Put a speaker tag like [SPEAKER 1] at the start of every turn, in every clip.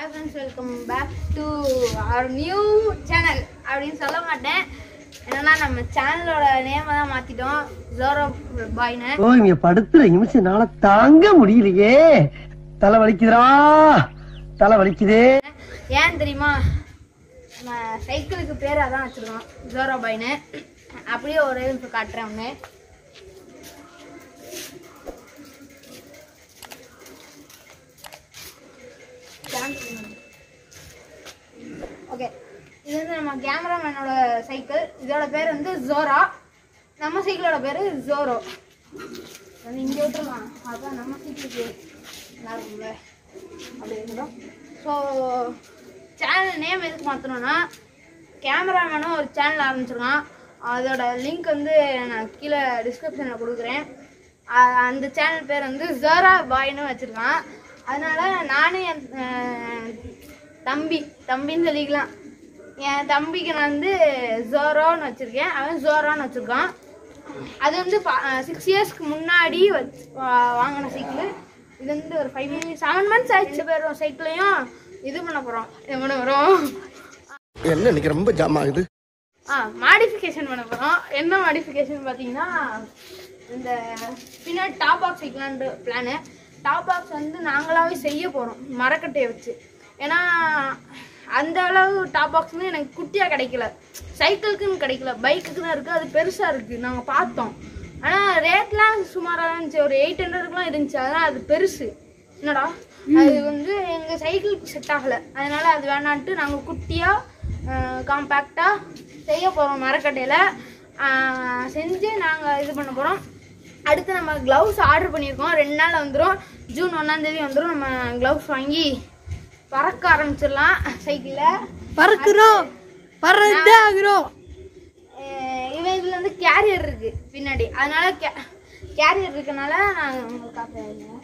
[SPEAKER 1] Hi friends welcome back to our new channel அப்படின்னு சொல்ல மாட்டேன் என்னன்னா நம்ம சேனலோட நேமை தான் மாத்திட்டோம் ஜோரோ பாய்னு
[SPEAKER 2] ஓ இங்க படுத்துற நிமிஷம்னால தாங்க முடியலையே தலை வலிக்குதுடா தலை வலிக்குதே
[SPEAKER 1] ஏன் தெரியுமா நம்ம சைக்கிளுக்கு பேர் அதான் வச்சிருக்கோம் ஜோரோ பாய்னு அப்படியே ஒரு நிமிஷம் காட்டுறேன் ஒன்று ஓகே இது வந்து நம்ம கேமராமேனோட சைக்கிள் இதோட பேர் வந்து ஜோரா நம்ம சைக்கிளோட பேர் ஜோரோ வந்து இங்கே விட்டுருலாம் அதான் நம்ம சைக்கிளுக்கு நல்லா இருக்கும்ல அப்படி இருக்கட்டும் ஸோ சேனல் நேம் எதுக்கு மாற்றணும்னா கேமராமேனும் ஒரு சேனல் ஆரம்பிச்சிருக்கான் அதோட லிங்க் வந்து நான் கீழே டிஸ்கிரிப்ஷனில் கொடுக்குறேன் அ- அந்த சேனல் பேர் வந்து ஜோரா பாய்னு வச்சுருக்கான் அதனால நானும் என் அஹ், தம்பி தம்பின்னு சொல்லிக்கலாம் என் தம்பிக்கு நான் வந்து ஜோரோன்னு வச்சுருக்கேன் அவன் ஜோரான்னு வச்சுருக்கான் அது வந்து சிக்ஸ் இயர்ஸ்க்கு முன்னாடி வச்சு வா- வாங்கின சைக்கிள் இது வந்து ஒரு ஃபைவ் மினிட்ஸ் செவன் மந்த்ஸ் ஆயிடுச்சு பேரும் சைக்கிளையும் இது பண்ண போகிறோம் இது பண்ண போகிறோம்
[SPEAKER 3] என்ன இன்னைக்கு ரொம்ப ஜாம் ஆகுது
[SPEAKER 1] ஆ மாடிஃபிகேஷன் பண்ண போகிறோம் என்ன மாடிஃபிகேஷன் பார்த்தீங்கன்னா இந்த பின்னாடி டாப் பாக்ஸ் வைக்கலான்ட்டு பிளானு டாப் பாக்ஸ் வந்து நாங்களாவே செய்ய போகிறோம் மரக்கட்டையை வச்சு ஏன்னா அந்த அளவு டாப் பாக்ஸ்னு எனக்கு குட்டியாக கிடைக்கல சைக்கிளுக்குன்னு கிடைக்கல பைக்குக்கு தான் இருக்குது அது பெருசாக இருக்குது நாங்கள் பார்த்தோம் ஆனால் ரேட்லாம் சுமாராக இருந்துச்சு ஒரு எயிட் ஹண்ட்ரடுக்குலாம் இருந்துச்சு அதனால் அது பெருசு என்னடா அது வந்து எங்கள் சைக்கிளுக்கு செட் ஆகலை அதனால அது வேணான்ட்டு நாங்கள் குட்டியாக காம்பேக்டாக செய்ய போகிறோம் மரக்கட்டையில் செஞ்சு நாங்கள் இது பண்ண போகிறோம் அடுத்து நம்ம க்ளவுஸ் ஆர்டர் பண்ணியிருக்கோம் ரெண்டு நாள் வந்துடும் ஜூன் ஒன்றாந்தேதி வந்துடும் நம்ம க்ளவுஸ் வாங்கி பறக்க ஆரம்பிச்சிடலாம் சைக்கிளில்
[SPEAKER 4] பறக்குறோம் பறந்து ஆகுறோம்
[SPEAKER 1] இவன் இதில் வந்து கேரியர் இருக்கு பின்னாடி அதனால கேரியர் இருக்கனால நான் உங்களுக்கு காட்டுறேன்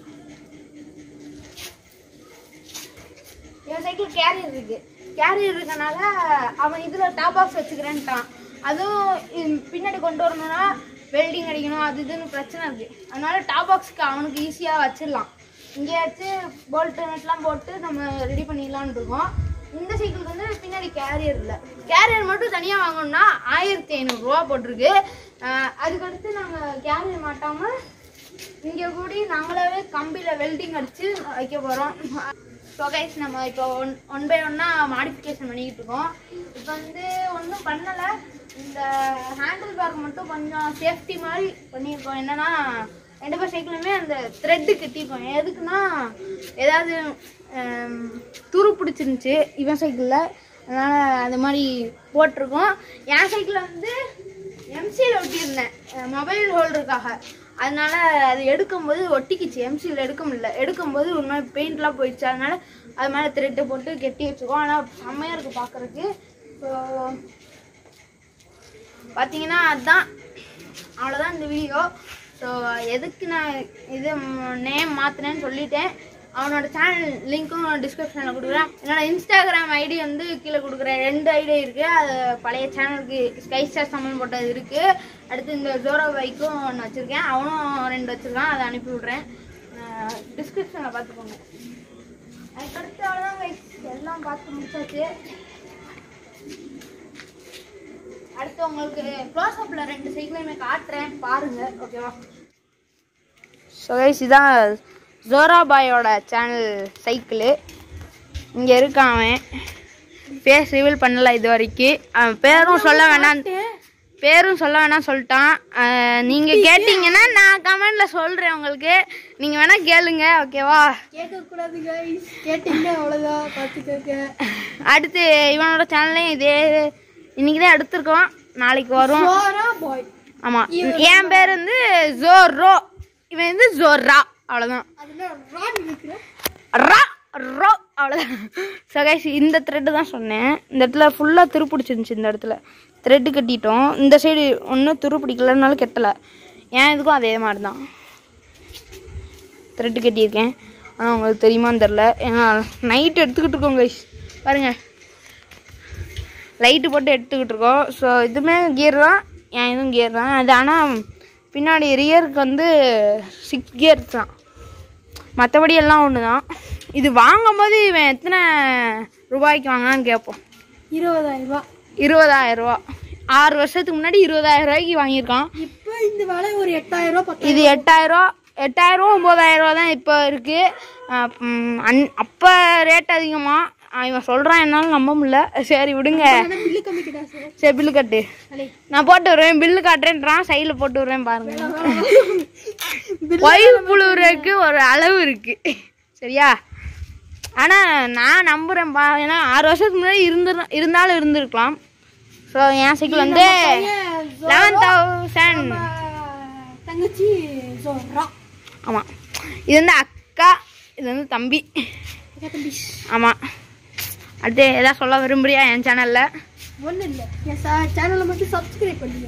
[SPEAKER 1] இவன் சைக்கிள் கேரியர் இருக்கு கேரியர் இருக்கனால அவன் இதில் டாப் பாக்ஸ் வச்சுக்கிறேன்ட்டான் அதுவும் இது பின்னாடி கொண்டு வரணும்னா வெல்டிங் அடிக்கணும் அது இதுன்னு பிரச்சனை இருக்கு அதனால டாப் பாக்ஸ்க்கு அவனுக்கு ஈஸியாக வச்சிடலாம் இங்கேயாச்சு போல்ட்டு நட்லாம் போட்டு நம்ம ரெடி பண்ணிடலான்னு இருக்கோம் இந்த சைக்கிளுக்கு வந்து பின்னாடி கேரியர் இல்லை கேரியர் மட்டும் தனியாக வாங்கணும்னா ஆயிரத்தி ஐநூறுரூவா போட்டிருக்கு அஹ் அதுக்கடுத்து நாங்கள் கேரியர் மாட்டாமல் இங்கே கூடி நாங்களாவே கம்பியில் வெல்டிங் அடித்து வைக்க போகிறோம் ஸோ கைஸ் நம்ம இப்போ ஒன் ஒன் பை ஒன்னாக மாடிஃபிகேஷன் பண்ணிக்கிட்டு இருக்கோம் இப்போ வந்து ஒன்றும் பண்ணலை இந்த ஹேண்டில் பேக் மட்டும் கொஞ்சம் சேஃப்டி மாதிரி பண்ணியிருக்கோம் என்னன்னா ரெண்டு பேர் சைக்கிளுமே அந்த த்ரெட்டு கட்டியிருக்கோம் எதுக்குன்னா ஏதாவது ஹம், துரு பிடிச்சிருந்துச்சி இவன் சைக்கிளில் அதனால் அது மாதிரி போட்டிருக்கோம் என் சைக்கிளில் வந்து எம்சியில் ஒட்டியிருந்தேன் மொபைல் ஹோல்டருக்காக அதனால அது எடுக்கும்போது ஒட்டிக்கிச்சு எம்சியில் எடுக்க முடியல எடுக்கும்போது ஒரு மாதிரி பெயிண்ட்லாம் போயிடுச்சு அதனால அது மேலே த்ரெட்டு போட்டு கெட்டி வச்சுருக்கோம் ஆனால் செம்மையாக இருக்குது பார்க்குறதுக்கு ஸோ பார்த்தீங்கன்னா அதுதான் அவ்வளோதான் இந்த வீடியோ ஸோ எதுக்கு நான் இது நேம் மாற்றினேன்னு சொல்லிட்டேன் அவனோட சேனல் லிங்க்கும் டிஸ்கிரிப்ஷனில் கொடுக்குறேன் என்னோட இன்ஸ்டாகிராம் ஐடி வந்து கீழே கொடுக்குறேன் ரெண்டு ஐடி இருக்குது அது பழைய சேனலுக்கு ஸ்கை ஸ்டார் சம்மன் போட்டது இருக்குது அடுத்து இந்த ஜோரோ பைக்கும் ஒன்று வச்சுருக்கேன் அவனும் ரெண்டு வச்சுருக்கான் அதை அனுப்பி விட்றேன் டிஸ்கிரிப்ஷனில் பார்த்துக்கோங்க அதுக்கடுத்து அவ்வளோதான் guys. எல்லாம் பார்த்து முடிச்சாச்சு அடுத்து உங்களுக்கு க்ளோஸ் அப்பில் ரெண்டு சைக்கிளையுமே காட்டுறேன் பாருங்க ஓகேவா ஸோ கைஸ் இதான் ஜோராபாயோட சேனல் சைக்கிளு இங்கே இருக்கான் அவன் ஃபேஸ் ரிவீல் பண்ணல இது வரைக்கும் அவன் பேரும் சொல்ல வேணாம் பேரும் சொல்ல வேணாம் சொல்லிட்டான் அஹ் நீங்க கேட்டீங்கன்னா நான் கமெண்ட்ல சொல்றேன் உங்களுக்கு நீங்க வேணா கேளுங்க ஓகேவா
[SPEAKER 4] கேட்கக்கூடாது கைஸ் கேட்டீங்கன்னா அவ்வளோதான் பார்த்துக்கோங்க
[SPEAKER 1] அடுத்து இவனோட சேனல்லையும் இதே இன்னைக்கு தான் எடுத்திருக்கோம் நாளைக்கு வரும்
[SPEAKER 4] சோரா பாய்
[SPEAKER 1] ஆமா என் பேர் வந்து ஜோரோ இவன் வந்து ஜோரா அவ்வளவுதான்
[SPEAKER 4] அதுல ரான் இருக்கிறேன்
[SPEAKER 1] ரா ரோ அவ்வளோதான் ஸோ கைஸ் இந்த த்ரெட்டு தான் சொன்னேன் இந்த இடத்துல ஃபுல்லாக துருப்பிடிச்சிருந்துச்சு இந்த இடத்துல த்ரெட்டு கட்டிட்டோம் இந்த சைடு ஒன்றும் துரு பிடிக்கலனாலும் கெட்டலை ஏன் இதுக்கும் அதே மாதிரி தான் த்ரெட்டு கட்டியிருக்கேன் ஆனால் உங்களுக்கு தெரியுமான்னு தெரில ஏன்னா நைட் எடுத்துக்கிட்டு இருக்கோம் கைஸ் பாருங்கள் லைட்டு போட்டு எடுத்துக்கிட்டு இருக்கோம் ஸோ இதுவுமே கியர் தான் என் இதுவும் கியர் தான் அது ஆனால் பின்னாடி ரியருக்கு வந்து சிக்ஸ் கியர்ஸ் தான் மற்றபடி எல்லாம் ஒன்று தான் இது வாங்கும்போது இவன் எத்தனை ரூபாய்க்கு வாங்கினான்னு கேட்போம்
[SPEAKER 4] இருபதாயிரம் ரூபாய்
[SPEAKER 1] இருபதாயிரம் ரூபா ஆறு வருஷத்துக்கு முன்னாடி இருபதாயிரம் ரூபாய்க்கு வாங்கியிருக்கான்
[SPEAKER 4] இப்போ இந்த விலை ஒரு எட்டாயிரம் ரூபாய் பத்து
[SPEAKER 1] இது எட்டாயிரம் ரூபா எட்டாயிரம் ரூபா ஒம்பதாயிரம் ரூபா தான் இப்போ இருக்கு அஹ் உம் அன் அப்போ ரேட் அதிகமாக இவன் சொல்கிறான் என்னால் நம்ப முடியல சரி விடுங்க
[SPEAKER 4] பில்லு கம்மிக்கிட்டா சார்
[SPEAKER 1] சரி பில்லு கட்டு
[SPEAKER 4] அலே
[SPEAKER 1] நான் போட்டு வருவேன் பில்லு காட்டுறேன்றான் சைடில் போட்டு வருவேன் பாருங்க ஒய் புழுவுறதுக்கு ஒரு அளவு இருக்கு சரியா ஆனால் நான் நம்புகிறேன் பா ஏன்னா ஆறு வருஷத்துக்கு முன்னாடி இருந்து இருந்தாலும் இருந்திருக்கலாம் ஸோ என் சைக்கிள் வந்து லெவன் தௌசண்ட்
[SPEAKER 4] தங்கச்சி ஜோரா
[SPEAKER 1] ஆமாம் இது வந்து அக்கா இது வந்து தம்பி
[SPEAKER 4] தம்பி
[SPEAKER 1] ஆமாம் அடுத்து எதாவது சொல்ல விரும்புறியா என் சேனலில்
[SPEAKER 4] ஒன்றும் இல்லை என் சா சேனலை மட்டும் சப்ஸ்கிரைப் பண்ணுங்க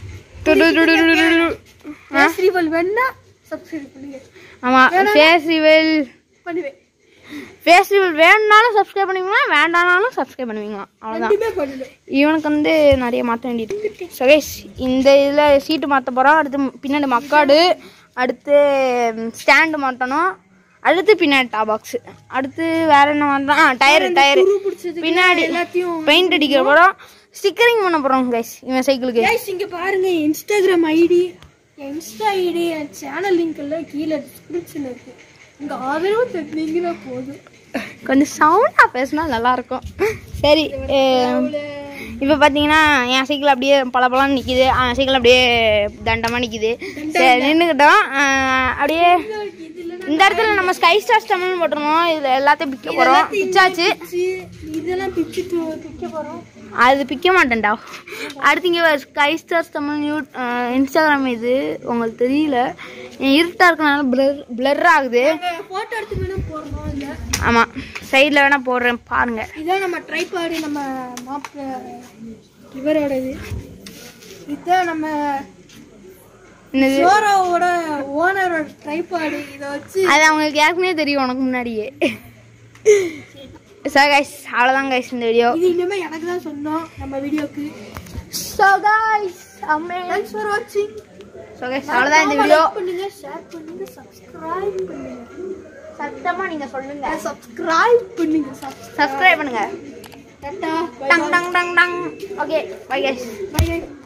[SPEAKER 4] ஸ்ரீவல் வேணா சப்ஸ்கிரைப் பண்ணுங்க
[SPEAKER 1] ஆமாம் ஃபேஸ்டிவல்
[SPEAKER 4] பண்ணுவேன்
[SPEAKER 1] ஃபேஸ்டிவல் வேணும்னாலும் சப்ஸ்கிரைப் பண்ணுவீங்களா வேண்டாம்னாலும் சப்ஸ்கிரைப் பண்ணுவீங்களா அவ்வளோதான்
[SPEAKER 4] ரெண்டுமே பண்ணணும்
[SPEAKER 1] இவனுக்கு வந்து நிறைய மாற்ற வேண்டியது சுகேஷ் இந்த இதில் சீட்டு மாற்ற போகிறோம் அடுத்து பின்னாடி மக்காடு அடுத்து ஸ்டாண்டு மாட்டணும் அடுத்து பின்னாடி டாப் பாக்ஸு அடுத்து வேற என்ன மாற்றோம் ஆ டயரு டயரு
[SPEAKER 4] பிடிச்சதுக்கு
[SPEAKER 1] பின்னாடி
[SPEAKER 4] எல்லாத்தையும்
[SPEAKER 1] பெயிண்ட் அடிக்க போகிறோம் ஸ்டிக்கரிங் பண்ண போகிறோம் கைஸ் இவன் சைக்கிளுக்கு
[SPEAKER 4] கைஸ் இங்க பாருங்க இன்ஸ்டாகிராம் ஐடி என் இன்ஸ்டா ஐடி என் சேனல் லிங்க் எல்லாம் கீழே டிஸ்கிரிப்ஷன் இருக்கு உங்க ஆதரவு தட்டினீங்கன்னா போதும்
[SPEAKER 1] கொஞ்சம் சவுண்டாக பேசினா நல்லாயிருக்கும் சரி இப்போ பார்த்தீங்கன்னா என் சைக்கிள் அப்படியே பல பழம் நிற்கிது அவன் சைக்கிள் அப்படியே தண்டமாக நிற்கிது சரி நின்றுக்கிட்டோம் அப்படியே இந்த இடத்துல நம்ம ஸ்கை ஸ்டார்ஸ் தமிழ்னு போட்டிருந்தோம் இதில் எல்லாத்தையும் பிக்க போகிறோம் பிச்சாச்சு
[SPEAKER 4] பிச்சு, இதெல்லாம் பிச்சுட்டு பிக்க போறோம்
[SPEAKER 1] அது பிக்க மாட்டேன்டா அடுத்து இங்கே sky stars Tamil you Instagram இது உங்களுக்கு தெரியல இருட்டாக இருக்கனால பிளர் பிளர் ஆகுது
[SPEAKER 4] போட்டோ எடுத்து வேணா போடணும் இல்ல
[SPEAKER 1] ஆமாம் சைடில் வேணால் போடுறேன் பாருங்கள்
[SPEAKER 4] இதான் நம்ம ட்ரைபாடு நம்ம மாப்பிள்ள இவரோட இது இதுதான் நம்ம
[SPEAKER 1] என்னது
[SPEAKER 4] சோரோவோட ஓனரோட ட்ரைபாடு இதை வச்சு
[SPEAKER 1] அது அவங்களுக்கு ஏற்கனவே தெரியும் உனக்கு முன்னாடியே ஸோ கைஸ் அவ்வளோதான் கைஸ் இந்த வீடியோ
[SPEAKER 4] இது இனிமே எனக்கு தான் சொன்னோம் நம்ம வீடியோக்கு
[SPEAKER 1] ஸோ கைஸ் அம்மே
[SPEAKER 4] தேங்க்ஸ் ஃபார் வாட்சிங்
[SPEAKER 1] ஸோ கைஸ் அவ்வளோதான் இந்த வீடியோ
[SPEAKER 4] பண்ணுங்க ஷேர் பண்ணுங்க சப்ஸ்கிரைப் பண்ணுங்க
[SPEAKER 1] சத்தமாக நீங்கள் சொல்லுங்க
[SPEAKER 4] சப்ஸ்கிரைப் பண்ணுங்க
[SPEAKER 1] சப்ஸ்கிரைப் பண்ணுங்க
[SPEAKER 4] டாடா
[SPEAKER 1] டங் டங் டங் டங் okay bye guys
[SPEAKER 4] bye by